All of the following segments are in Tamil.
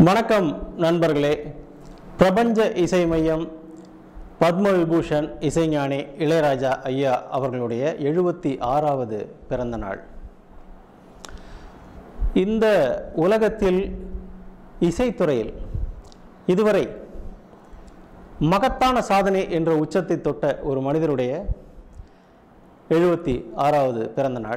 வணக்கம் நண்பர்களே பிரபஞ்ச இசை மையம் பத்ம விபூஷன் இசைஞானி இளையராஜா ஐயா அவர்களுடைய எழுபத்தி ஆறாவது பிறந்த நாள் இந்த உலகத்தில் இசைத்துறையில் இதுவரை மகத்தான சாதனை என்ற உச்சத்தை தொட்ட ஒரு மனிதருடைய எழுபத்தி ஆறாவது பிறந்த நாள்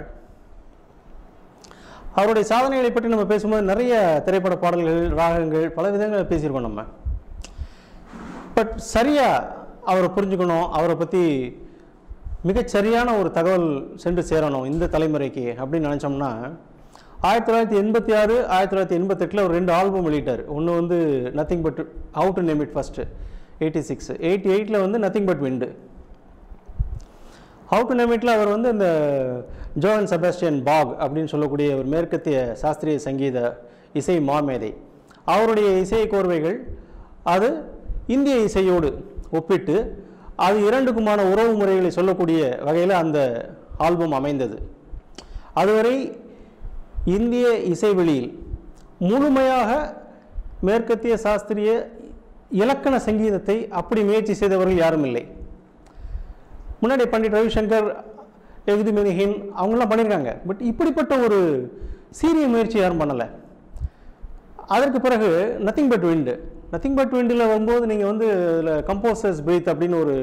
அவருடைய சாதனைகளை பற்றி நம்ம பேசும்போது நிறைய திரைப்பட பாடல்கள் ராகங்கள் பல விதங்களை பேசியிருக்கோம் நம்ம பட் சரியாக அவரை புரிஞ்சுக்கணும் அவரை பற்றி மிகச் சரியான ஒரு தகவல் சென்று சேரணும் இந்த தலைமுறைக்கு அப்படின்னு நினச்சோம்னா ஆயிரத்தி தொள்ளாயிரத்தி எண்பத்தி ஆறு ஆயிரத்தி தொள்ளாயிரத்தி எண்பத்தெட்டில் ஒரு ரெண்டு ஆல்பம் வெளியிட்டார் ஒன்று வந்து nothing but how to name it first eighty six eighty எயிட்டில் வந்து nothing but wind how to நேமிட்டில் அவர் வந்து இந்த ஜோவன் செபாஸ்டியன் பாக் அப்படின்னு சொல்லக்கூடிய ஒரு மேற்கத்திய சாஸ்திரிய சங்கீத இசை மாமேதை அவருடைய இசை கோர்வைகள் அது இந்திய இசையோடு ஒப்பிட்டு அது இரண்டுக்குமான உறவு முறைகளை சொல்லக்கூடிய வகையில் அந்த ஆல்பம் அமைந்தது அதுவரை இந்திய இசைவெளியில் முழுமையாக மேற்கத்திய சாஸ்திரிய இலக்கண சங்கீதத்தை அப்படி முயற்சி செய்தவர்கள் யாரும் இல்லை முன்னாடி பண்டிட் ரவிசங்கர் எகுதி மெனிஹின் அவங்களாம் பண்ணியிருக்காங்க பட் இப்படிப்பட்ட ஒரு சீரிய முயற்சி யாரும் பண்ணலை அதற்கு பிறகு nothing but wind nothing but விண்டில் வரும்போது நீங்கள் வந்து இதில் கம்போசர்ஸ் பிரீத் அப்படின்னு ஒரு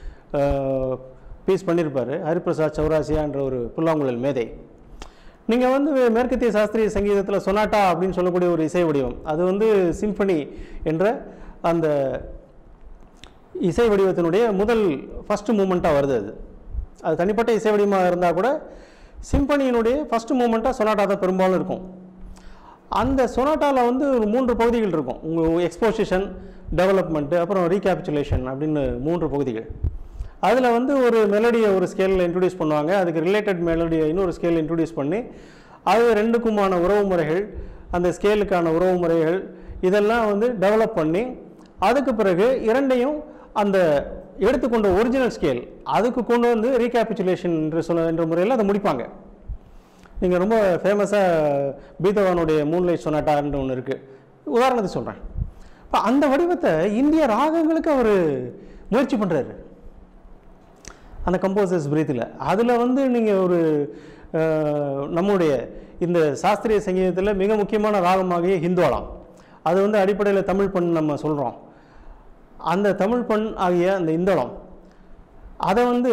பீஸ் பண்ணியிருப்பார் ஹரிபிரசாத் சௌராசியான்ற ஒரு புல்லாங்குழல் மேதை நீங்கள் வந்து மேற்கத்திய சாஸ்திரிய சங்கீதத்தில் சொனாட்டா அப்படின்னு சொல்லக்கூடிய ஒரு இசை வடிவம் அது வந்து சிம்பனி என்ற அந்த இசை வடிவத்தினுடைய முதல் ஃபஸ்ட்டு மூமெண்ட்டாக வருது அது அது தனிப்பட்ட இசை வடிவமாக இருந்தால் கூட சிம்பனியினுடைய ஃபஸ்ட்டு மூமெண்ட்டாக சொனாட்டா தான் பெரும்பாலும் இருக்கும் அந்த சொனாட்டாவில் வந்து ஒரு மூன்று பகுதிகள் இருக்கும் உங்கள் எக்ஸ்போசிஷன் டெவலப்மெண்ட்டு அப்புறம் ரீகேபிச்சுலேஷன் அப்படின்னு மூன்று பகுதிகள் அதில் வந்து ஒரு மெலடியை ஒரு ஸ்கேலில் இன்ட்ரடியூஸ் பண்ணுவாங்க அதுக்கு ரிலேட்டட் மெலடியை இன்னொரு ஸ்கேல் இன்ட்ரடியூஸ் பண்ணி அது ரெண்டுக்குமான உறவு முறைகள் அந்த ஸ்கேலுக்கான உறவு முறைகள் இதெல்லாம் வந்து டெவலப் பண்ணி அதுக்கு பிறகு இரண்டையும் அந்த எடுத்துக்கொண்ட ஒரிஜினல் ஸ்கேல் அதுக்கு கொண்டு வந்து ரீகேபிச்சுலேஷன் என்று சொன்ன என்ற முறையில் அதை முடிப்பாங்க நீங்கள் ரொம்ப ஃபேமஸாக பீத்தவானுடைய மூன்லைட் சொனாட்டான்னு ஒன்று இருக்குது உதாரணத்துக்கு சொல்கிறேன் இப்போ அந்த வடிவத்தை இந்திய ராகங்களுக்கு அவர் முயற்சி பண்ணுறாரு அந்த கம்போசர்ஸ் பிரீத்தில் அதில் வந்து நீங்கள் ஒரு அஹ், நம்முடைய இந்த சாஸ்திரிய சங்கீதத்தில் மிக முக்கியமான ராகமாகிய ஹிந்துவலாம் அது வந்து அடிப்படையில் தமிழ் பண் நம்ம சொல்கிறோம் அந்த தமிழ் பண் ஆகிய அந்த இந்தளம் அதை வந்து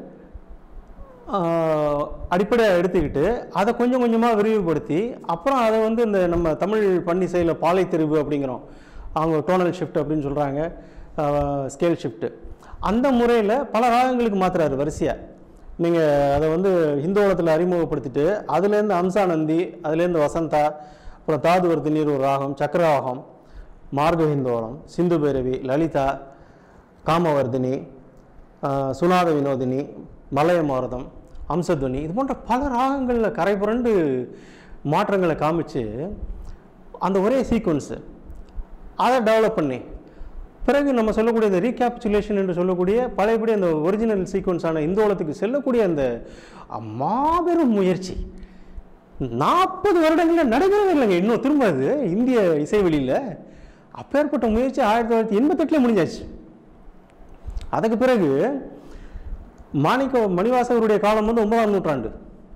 அடிப்படையாக எடுத்துக்கிட்டு அதை கொஞ்சம் கொஞ்சமாக விரிவுபடுத்தி அப்புறம் அதை வந்து இந்த நம்ம தமிழ் பன்னிசையில் பாலை தெரிவு அப்படிங்கிறோம் அவங்க டோனல் ஷிஃப்ட் அப்படின்னு சொல்கிறாங்க ஸ்கேல் ஷிஃப்ட்டு அந்த முறையில் பல ராகங்களுக்கு மாற்றுறாரு வரிசையாக நீங்கள் அதை வந்து ஹிந்தோளத்தில் அறிமுகப்படுத்திட்டு அதுலேருந்து அம்சானந்தி அதுலேருந்து வசந்தா அப்புறம் தாதுவர்த்தினீர் ஒரு ராகம் சக்கரவாகம் மார்க ஹிந்தோளம் சிந்து பைரவி லலிதா காமவர்தினி ஆஹ், சுனாத வினோதினி மலயமாரதம் அம்சத்வனி இது போன்ற பல ராகங்களில் கரை புரண்டு மாற்றங்களை காமிச்சு அந்த ஒரே சீக்வன்ஸு அதை டெவலப் பண்ணி பிறகு நம்ம சொல்லக்கூடிய இந்த ரீகேப்சுலேஷன் என்று சொல்லக்கூடிய பழையபடி அந்த ஒரிஜினல் சீக்வன்ஸான இந்தோளத்துக்கு செல்லக்கூடிய அந்த மாபெரும் முயற்சி நாற்பது வருடங்களில் நடைபெறவே இல்லைங்க இன்னும் திரும்ப அது இந்திய இசைவெளியில் அப்பேற்பட்ட முயற்சி ஆயிரத்தி தொள்ளாயிரத்தி எண்பத்தெட்டில் முடிஞ்சாச்சு அதுக்கு பிறகு மாணிக்க மணிவாசகருடைய காலம் வந்து ஒன்பதாம் நூற்றாண்டு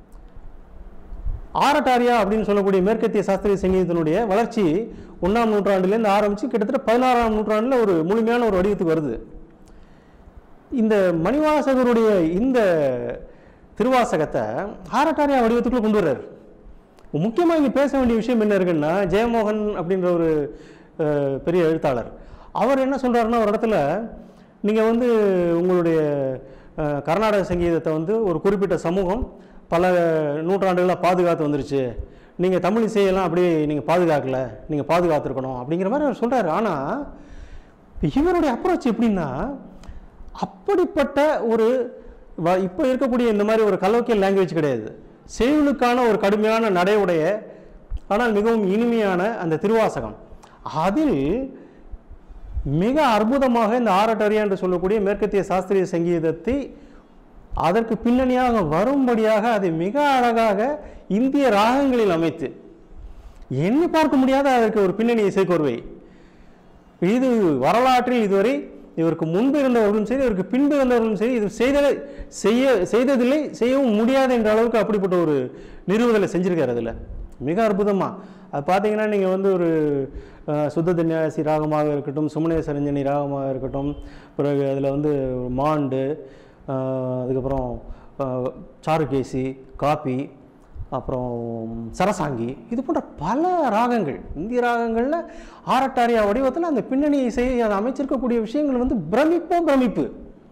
ஆரட்டாரியா அப்படின்னு சொல்லக்கூடிய மேற்கத்திய சாஸ்திரிய சங்கீதத்தினுடைய வளர்ச்சி ஒன்றாம் நூற்றாண்டுலேருந்து ஆரம்பித்து கிட்டத்தட்ட பதினாறாம் நூற்றாண்டில் ஒரு முழுமையான ஒரு வடிவத்துக்கு வருது இந்த மணிவாசகருடைய இந்த திருவாசகத்தை ஆரட்டாரியா வடிவத்துக்குள்ள கொண்டு வர்றாரு முக்கியமாக இங்கே பேச வேண்டிய விஷயம் என்ன இருக்குன்னா ஜெயமோகன் அப்படின்ற ஒரு அஹ், பெரிய எழுத்தாளர் அவர் என்ன சொல்றாருன்னா ஒரு இடத்துல நீங்கள் வந்து உங்களுடைய அஹ், கர்நாடக சங்கீதத்தை வந்து ஒரு குறிப்பிட்ட சமூகம் பல நூற்றாண்டுகளாக பாதுகாத்து வந்துருச்சு நீங்கள் தமிழ் இசையெல்லாம் அப்படியே நீங்கள் பாதுகாக்கல நீங்கள் பாதுகாத்துருக்கணும் அப்படிங்கிற மாதிரி அவர் சொல்கிறாரு ஆனால் இவருடைய அப்ரோச் எப்படின்னா அப்படிப்பட்ட ஒரு வ- இப்போ இருக்கக்கூடிய இந்த மாதிரி ஒரு கலோக்கியல் லாங்குவேஜ் கிடையாது செய்யுளுக்கான ஒரு கடுமையான நடையுடைய ஆனால் மிகவும் இனிமையான அந்த திருவாசகம் அதில் மிக அற்புதமாக இந்த ஆரட்டரியா என்று சொல்லக்கூடிய மேற்கத்திய சாஸ்திரிய சங்கீதத்தை அதற்கு பின்னணியாக வரும்படியாக அதை மிக அழகாக இந்திய ராகங்களில் அமைத்து எண்ணி பார்க்க முடியாத அதற்கு ஒரு பின்னணி இசைக்கோர்வை இது வரலாற்றில் இதுவரை இவருக்கு முன்பு இருந்தவர்களும் சரி இவருக்கு பின்பு இருந்தவர்களும் சரி இது செய்தலை செய்ய செய்ததில்லை செய்யவும் முடியாது என்ற அளவுக்கு அப்படிப்பட்ட ஒரு நிறுவுதலை செஞ்சிருக்காரு அதில் மிக அற்புதமா அது பார்த்தீங்கன்னா நீங்கள் வந்து ஒரு அஹ், சுத்த தன்யாசி ராகமாக இருக்கட்டும் சுமனே சரஞ்சனி ராகமாக இருக்கட்டும் பிறகு அதில் வந்து மாண்டு அஹ், அதுக்கப்புறம் அஹ், சாருகேசி காப்பி அப்புறம் சரசாங்கி இது போன்ற பல ராகங்கள் இந்திய ராகங்களில் ஆரட்டாரியா வடிவத்தில் அந்த பின்னணி இசையை அதை அமைச்சிருக்கக்கூடிய விஷயங்கள் வந்து பிரமிப்போ பிரமிப்பு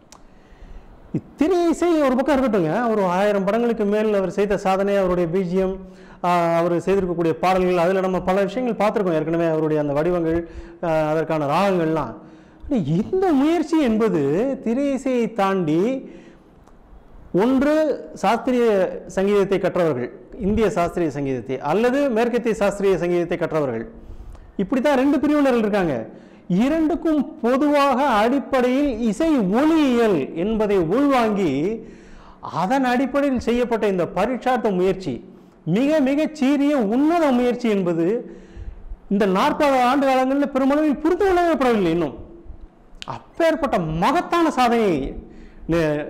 திரை இசை ஒரு பக்கம் இருக்கட்டுங்க ஒரு ஆயிரம் படங்களுக்கு மேல் அவர் செய்த சாதனை அவருடைய பிஜிஎம் அவர் செய்திருக்கக்கூடிய பாடல்கள் அதில் நம்ம பல விஷயங்கள் பார்த்துருக்கோம் ஏற்கனவே அவருடைய அந்த வடிவங்கள் ஆஹ், அதற்கான ராகங்கள்லாம் ஆனா இந்த முயற்சி என்பது திரை இசையை தாண்டி ஒன்று சாஸ்திரிய சங்கீதத்தை கற்றவர்கள் இந்திய சாஸ்திரிய சங்கீதத்தை அல்லது மேற்கத்திய சாஸ்திரிய சங்கீதத்தை கற்றவர்கள் இப்படி தான் ரெண்டு பிரிவினர்கள் இருக்காங்க இரண்டுக்கும் பொதுவாக அடிப்படையில் இசை ஒளியியல் என்பதை உள்வாங்கி அதன் அடிப்படையில் செய்யப்பட்ட இந்த பரீட்சார்த்த முயற்சி மிக மிக சீரிய உன்னத முயற்சி என்பது இந்த நாற்பது ஆண்டு காலங்களில் பெருமளவில் புரிந்து கொள்ளப்படவில்லை இன்னும் அப்பேற்பட்ட மகத்தான சாதனையை நே-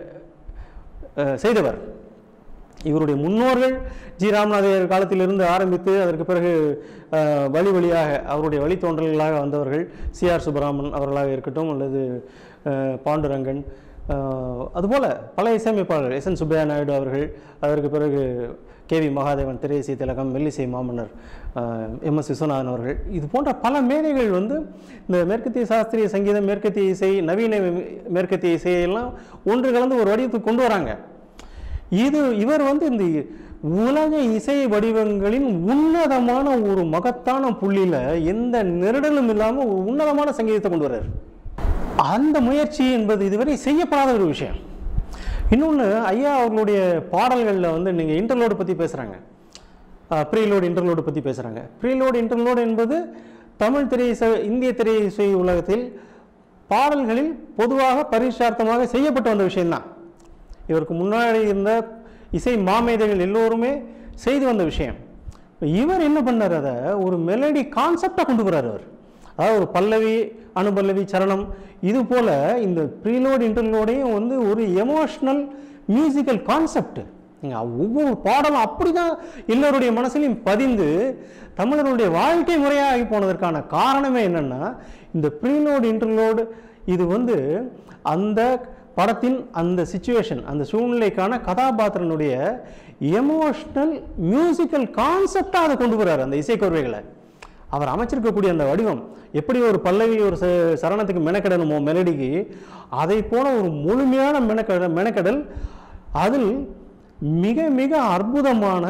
அஹ் செய்தவர் இவருடைய முன்னோர்கள் ஜி ராமநாதையர் காலத்திலிருந்து ஆரம்பித்து அதற்கு பிறகு அஹ், வழி வழியாக அவருடைய வழித்தோன்றல்களாக வந்தவர்கள் சிஆர் சுப்பராமன் அவர்களாக இருக்கட்டும் அல்லது அஹ், பாண்டுரங்கன் அஹ், அதுபோல பல இசையமைப்பாளர்கள் எஸ் என் சுப்பையா நாயுடு அவர்கள் அதற்கு பிறகு கே வி மகாதேவன் திரையிசை திலகம் மெல்லிசை மாமன்னர் எம் எஸ் விஸ்வநாதன் அவர்கள் இது போன்ற பல மேதைகள் வந்து இந்த மேற்கத்திய சாஸ்திரிய சங்கீதம் மேற்கத்திய இசை நவீன மேற்கத்திய இசையெல்லாம் ஒன்று கலந்து ஒரு வடிவத்துக்கு கொண்டு வராங்க இது இவர் வந்து இந்த உலக இசை வடிவங்களின் உன்னதமான ஒரு மகத்தான புள்ளியில எந்த நெருடலும் இல்லாம ஒரு உன்னதமான சங்கீதத்தை கொண்டு வர்றாரு அந்த முயற்சி என்பது இதுவரை செய்யப்படாத ஒரு விஷயம் இன்னொன்று ஐயா அவர்களுடைய பாடல்களில் வந்து நீங்கள் இன்டர்லோடு பற்றி பேசுகிறாங்க ப்ரீலோடு இன்டர்லோடு பற்றி பேசுகிறாங்க ப்ரீலோடு இன்டர்லோடு என்பது தமிழ் திரை இசை இந்திய திரை இசை உலகத்தில் பாடல்களில் பொதுவாக பரிசார்த்தமாக செய்யப்பட்ட வந்த விஷயம்தான் இவருக்கு முன்னாடி இருந்த இசை மாமேதைகள் எல்லோருமே செய்து வந்த விஷயம் இவர் என்ன பண்ணார் அதை ஒரு மெலடி கான்செப்டாக கொண்டு போகிறார் அவர் அதாவது ஒரு பல்லவி அனுபல்லவி சரணம் இது போல இந்த ப்ரீலோட் இன்டர்லோடையும் வந்து ஒரு எமோஷ்னல் மியூசிக்கல் கான்செப்ட் ஒவ்வொரு பாடலும் அப்படிதான் எல்லோருடைய மனசுலையும் பதிந்து தமிழர்களுடைய வாழ்க்கை முறையாகி போனதற்கான காரணமே என்னன்னா இந்த ப்ரீலோட் இன்டர்லோடு இது வந்து அந்த படத்தின் அந்த சுச்சுவேஷன் அந்த சூழ்நிலைக்கான கதாபாத்திரனுடைய எமோஷ்னல் மியூசிக்கல் கான்செப்டாக அதை கொண்டு போறாரு அந்த இசைக்கருவைகளை அவர் அமைச்சிருக்கக்கூடிய அந்த வடிவம் எப்படி ஒரு பல்லவி ஒரு ச- சரணத்துக்கு மெனக்கெடணுமோ மெலடிக்கு அதை போல ஒரு முழுமையான மெனக்கெட மெனக்கெடல் அதில் மிக மிக அற்புதமான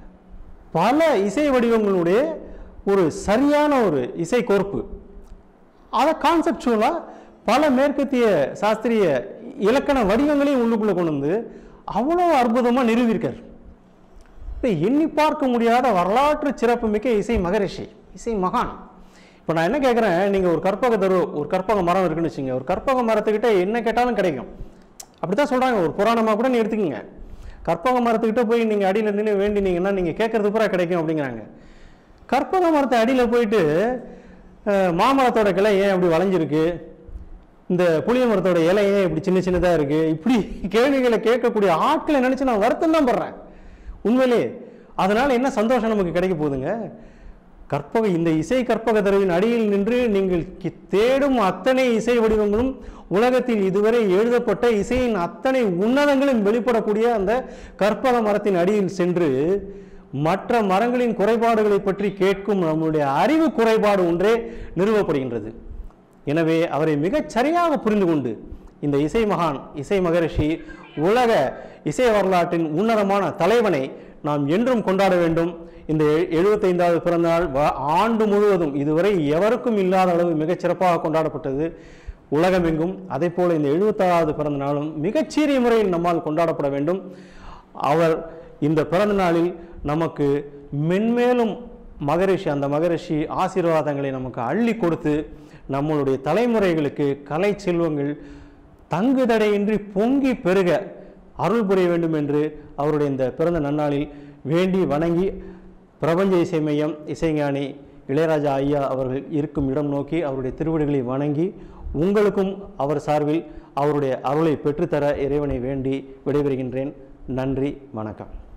பல இசை வடிவங்களுடைய ஒரு சரியான ஒரு இசை கோர்ப்பு அதை கான்செப்டுவலாக பல மேற்கத்திய சாஸ்திரிய இலக்கண வடிவங்களையும் உள்ளுக்குள்ளே கொண்டு வந்து அவ்வளோ அற்புதமாக நிறுவியிருக்கார் இப்போ எண்ணி பார்க்க முடியாத வரலாற்று சிறப்புமிக்க இசை மகரிஷி இசை மகான் இப்போ நான் என்ன கேட்குறேன் நீங்கள் ஒரு கற்பக தரு ஒரு கற்பக மரம் இருக்குன்னு வச்சுங்க ஒரு கற்பக மரத்துக்கிட்ட என்ன கேட்டாலும் கிடைக்கும் அப்படி தான் சொல்கிறாங்க ஒரு புராணமாக கூட நீ எடுத்துக்கங்க கற்பக மரத்துக்கிட்ட போய் நீங்கள் அடியில் நின்று வேண்டினீங்கன்னா நீங்கள் கேட்கறது பூரா கிடைக்கும் அப்படிங்கிறாங்க கற்பக மரத்தை அடியில் போயிட்டு அஹ், மாமரத்தோட கிளை ஏன் அப்படி வளைஞ்சிருக்கு இந்த புளிய மரத்தோட இலை ஏன் இப்படி சின்ன சின்னதாக இருக்குது இப்படி கேள்விகளை கேட்கக்கூடிய ஆட்களை நினச்சி நான் வருத்தம் தான் படுறேன் உண்மையிலே அதனால் என்ன சந்தோஷம் நமக்கு கிடைக்க போகுதுங்க கற்பக இந்த இசை கற்பக தருவின் அடியில் நின்று நீங்கள் கி- தேடும் அத்தனை இசை வடிவங்களும் உலகத்தில் இதுவரை எழுதப்பட்ட இசையின் அத்தனை உன்னதங்களும் வெளிப்படக்கூடிய அந்த கற்பக மரத்தின் அடியில் சென்று மற்ற மரங்களின் குறைபாடுகளை பற்றி கேட்கும் நம்முடைய அறிவு குறைபாடு ஒன்றே நிறுவப்படுகின்றது எனவே அவரை மிகச் சரியாக புரிந்து கொண்டு இந்த இசை மகான் இசை மகரிஷி உலக இசை வரலாற்றின் உன்னதமான தலைவனை நாம் என்றும் கொண்டாட வேண்டும் இந்த எ- எழுபத்தைந்தாவது பிறந்தநாள் வ- ஆண்டு முழுவதும் இதுவரை எவருக்கும் இல்லாத அளவு மிகச் சிறப்பாக கொண்டாடப்பட்டது உலகமெங்கும் அதே போல இந்த எழுபத்தாறாவது பிறந்த நாளும் மிகச்சீரிய முறையில் நம்மால் கொண்டாடப்பட வேண்டும் அவர் இந்த பிறந்த நாளில் நமக்கு மென்மேலும் மகரிஷி அந்த மகரிஷி ஆசீர்வாதங்களை நமக்கு அள்ளி கொடுத்து நம்மளுடைய தலைமுறைகளுக்கு கலை செல்வங்கள் தங்கு தடையின்றி பொங்கி பெருக அருள் புரிய வேண்டும் என்று அவருடைய இந்த பிறந்த நன்னாளில் வேண்டி வணங்கி பிரபஞ்ச இசை மையம் இசைஞானி இளையராஜா ஐயா அவர்கள் இருக்கும் இடம் நோக்கி அவருடைய திருவடிகளை வணங்கி உங்களுக்கும் அவர் சார்பில் அவருடைய அருளை பெற்றுத்தர இறைவனை வேண்டி விடைபெறுகின்றேன் நன்றி வணக்கம்